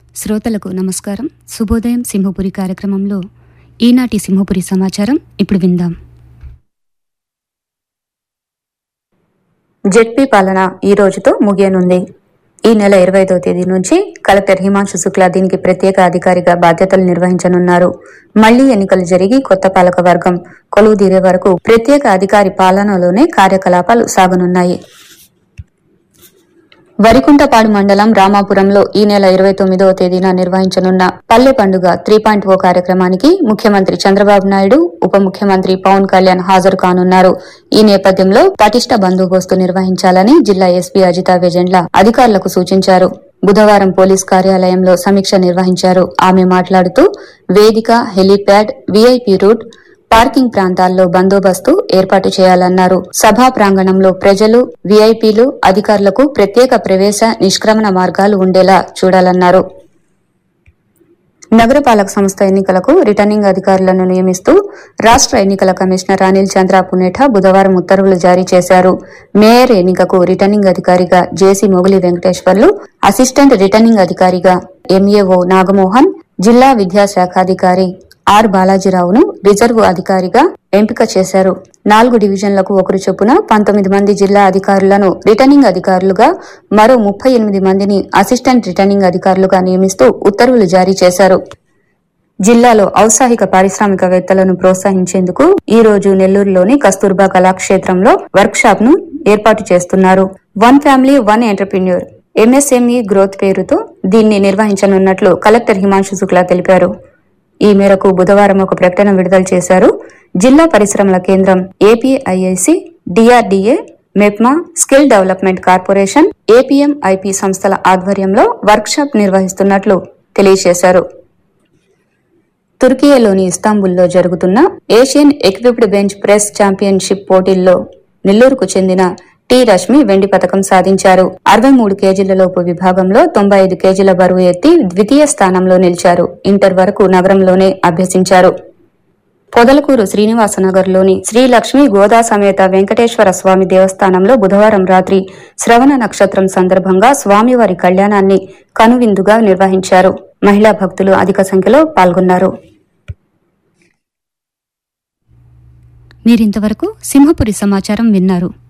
శ్రోతలకు నమస్కారం శుభోదయం సింహపురి కార్యక్రమంలో ఈనాటి సింహపురి సమాచారం ఇప్పుడు విందాం జెడ్పీ పాలన ఈ రోజుతో ముగియనుంది ఈ నెల ఇరవై ఐదో తేదీ నుంచి కలెక్టర్ హిమాంశు శుక్లా దీనికి ప్రత్యేక అధికారిగా బాధ్యతలు నిర్వహించనున్నారు మళ్లీ ఎన్నికలు జరిగి కొత్త పాలక వర్గం కొలువు తీరే వరకు ప్రత్యేక అధికారి పాలనలోనే కార్యకలాపాలు సాగనున్నాయి వరికుంటపాడు మండలం రామాపురంలో ఈ నెల ఇరవై తొమ్మిదవ తేదీన నిర్వహించనున్న పల్లె పండుగ త్రీ పాయింట్ ఓ కార్యక్రమానికి ముఖ్యమంత్రి చంద్రబాబు నాయుడు ఉప ముఖ్యమంత్రి పవన్ కళ్యాణ్ హాజరు కానున్నారు ఈ నేపథ్యంలో పటిష్ట బందోబస్తు నిర్వహించాలని జిల్లా ఎస్పీ అజితా వెజెండ్ల అధికారులకు సూచించారు బుధవారం పోలీస్ కార్యాలయంలో సమీక్ష నిర్వహించారు ఆమె మాట్లాడుతూ వేదిక హెలీప్యాడ్ వీఐపీ రూట్ పార్కింగ్ ప్రాంతాల్లో బందోబస్తు ఏర్పాటు చేయాలన్నారు సభా ప్రాంగణంలో ప్రజలు వీఐపీలు అధికారులకు ప్రత్యేక ప్రవేశ నిష్క్రమణ మార్గాలు ఉండేలా చూడాలన్నారు నగరపాలక సంస్థ ఎన్నికలకు రిటర్నింగ్ అధికారులను నియమిస్తూ రాష్ట్ర ఎన్నికల కమిషనర్ అనిల్ చంద్ర పునేఠా బుధవారం ఉత్తర్వులు జారీ చేశారు మేయర్ ఎన్నికకు రిటర్నింగ్ అధికారిగా JC Moguli Venkateswarlu assistant returning అధికారిగా ఎంఏఓ నాగమోహన్ జిల్లా విద్యాశాఖాధికారి ఆర్ బాలాజీరావును రిజర్వ్ అధికారిగా ఎంపిక చేశారు నాలుగు డివిజన్లకు ఒకరు చొప్పున పంతొమ్మిది మంది జిల్లా అధికారులను రిటర్నింగ్ అధికారులుగా మరో ముప్పై ఎనిమిది మందిని అసిస్టెంట్ రిటర్నింగ్ అధికారులుగా నియమిస్తూ ఉత్తర్వులు జారీ చేశారు జిల్లాలో ఔత్సాహిక పారిశ్రామికవేత్తలను ప్రోత్సహించేందుకు ఈ రోజు నెల్లూరులోని కస్తూర్బా కళాక్షేత్రంలో వర్క్ షాప్ ను ఏర్పాటు చేస్తున్నారు one family one entrepreneur MSME growth పేరుతో దీన్ని నిర్వహించనున్నట్లు కలెక్టర్ హిమాంశు శుక్లా తెలిపారు ఈ మేరకు బుధవారం ఒక ప్రకటన విడుదల చేశారు జిల్లా పరిశ్రమల కేంద్రం APIIC DRDA MEPMA skill development corporation APM IP సంస్థల ఆధ్వర్యంలో వర్క్ షాప్ నిర్వహిస్తున్నట్లు తెలియజేశారు తుర్కియేలోని ఇస్తాంబుల్లో జరుగుతున్న Asian equipped bench press championship పోటీల్లో నెల్లూరుకు చెందిన టి రష్మి వెండి పథకం సాధించారు అరవై మూడు కేజీలలోపు విభాగంలో తొంభై ఐదు కేజీల బరువు ఎత్తి ద్వితీయ స్థానంలో నిలిచారు ఇంటర్ వరకు నగరంలోనే అభ్యసించారు పొదలకూరు శ్రీనివాసనగర్లోని శ్రీ లక్ష్మీ గోదా సమేత వెంకటేశ్వర స్వామి దేవస్థానంలో బుధవారం రాత్రి శ్రవణ నక్షత్రం సందర్భంగా స్వామివారి కళ్యాణాన్ని కనువిందుగా నిర్వహించారు మహిళా భక్తులు అధిక సంఖ్యలో పాల్గొన్నారు మీరింతవరకు సింహపురి సమాచారం విన్నారు